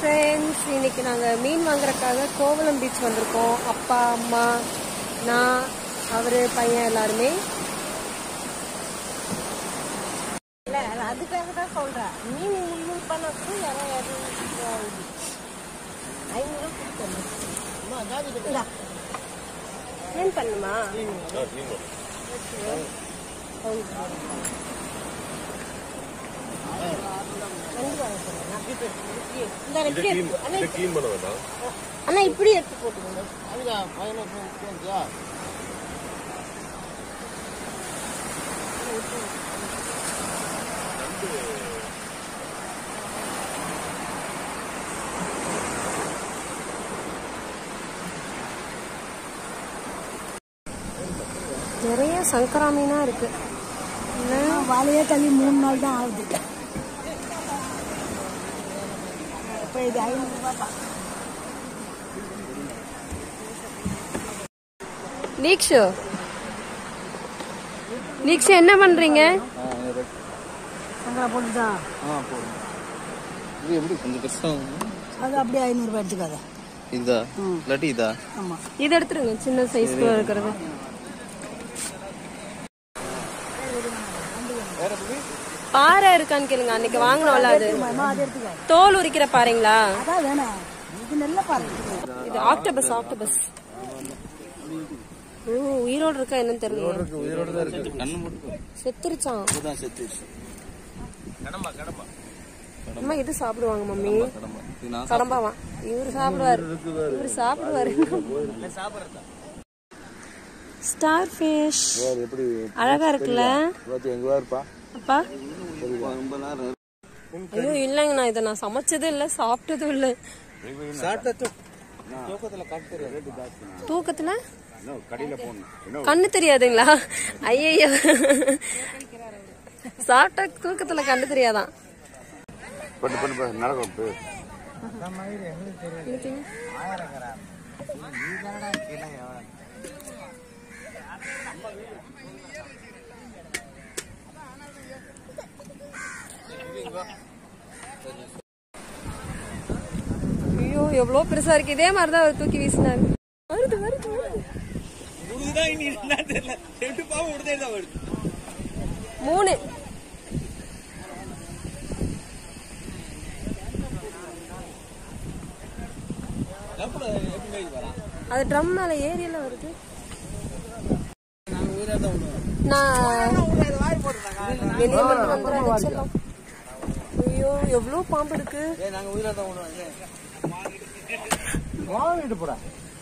Friends இன்னைக்கு நாங்கள் மீன் வாங்குறதுக்காக கோவளம் பீச் வந்திருக்கோம் அப்பா அம்மா நான் அவர் பையன் எல்லாருமே இல்ல அது அதுக்காக தான் சொல்றேன் மீன் முன்னூறு பண்ண கூட யாராவது ஐநூறு கொடுத்தேன் க்ளீன் பண்ணுமா க்ளீன் பண்ண வேண்டாம் அண்ணா இப்படி எடுத்து போட்டுக்கோங்க அதுதான் பதினெட்டு போட்டியா நிறைய சங்கரா மீனா இருக்கு இல்ல? வாழையே தள்ளி மூணு நாள் தான் ஆகுது இப்போ இது ஐநூறுரூவா தான் லீக்ஷு லீக்ஷு என்ன பண்றீங்க சங்கரா போட்டுதா ஆ போதும் இது எப்படி கொஞ்சம் கஷ்டம் அது அப்படியே ஐநூறுரூவா எடுத்துக்காத இதா இல்லாட்டி இதா ஆமாம் இது எடுத்துருங்க சின்ன சைஸ்க்கு இருக்கிறது பாறை இருக்கான்னு கேளுங்க அன்னைக்கு வாங்கினோம்ல அது அம்மா அதை எடுத்துக்காது தோல் உரிக்கிற பாறைங்களா அதான் வேணாம் இது நல்ல பாரு இது ஆக்டோபஸ் ஆக்டோபஸ் ஓ உயிரோடு இருக்கா என்னன்னு தெரியல உயிரோட தான் இருக்கு கண்ணு மட்டும் செத்துருச்சான் இதுதான் செத்துருச்சு கடம்பா கடம்பா அம்மா இது சாப்பிடுவாங்க மம்மி கடம்பா இது நான் கடம்பாவா இவரு சாப்பிடுவாரு இவரு சாப்பிடுவாரு ஸ்டார் ஃபிஷ் வேறு எப்படி அழகா இருக்குல்ல பார்த்து எங்க இருப்பா அப்பா ரொம்ப நேரம் ஐயோ இல்லைங்க நான் இதை நான் சமைச்சதும் இல்லை சாப்பிட்டதும் இல்லை சாப்பிட்டு தூக்கத்தில் காட்டு ரேட்டு ஜாஸ்தி தூக்கத்துல கடையில் போகணும் கண்ணு தெரியாதுங்களா ஐயையோ சாப்பிட்டா தூக்கத்துல கண்ணு தெரியாதான் பண்ணு பண்ணு பண்ணு நடக்கும் போ. ஐயோ எவ்வளவு பெருசா இருக்கு இதே மாதிரிதான் அவர் தூக்கி வீசினாரு வருது வருது வருது மூணு அது ட்ரம் மேல ஏரியெல்லாம் வருது நான் வெளியே மட்டும் வந்துடுறேன் செல்லம். ஐயோ எவ்வளவு பாம்பு இருக்கு வாங்கிட்டு போடா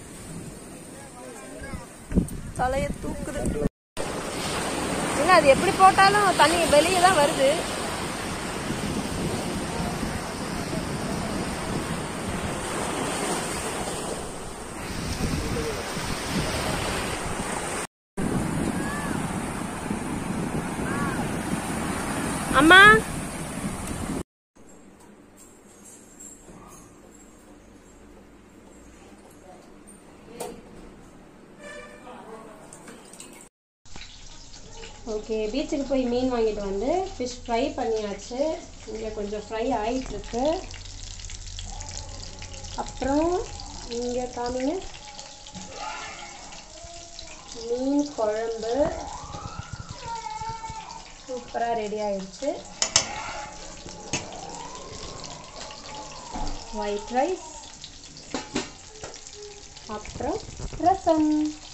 தலைய தூக்குது இல்ல அது எப்படி போட்டாலும் தண்ணி வெளியே தான் வருது அம்மா ஓகே பீச்சுக்கு போய் மீன் வாங்கிட்டு வந்து ஃபிஷ் ஃப்ரை பண்ணியாச்சு இங்கே கொஞ்சம் ஃப்ரை ஆயிட்டுருக்கு அப்புறம் இங்கே காமிங்க மீன் குழம்பு சூப்பராக ரெடி ஆயிடுச்சு ஒயிட் ரைஸ் அப்புறம் ரசம்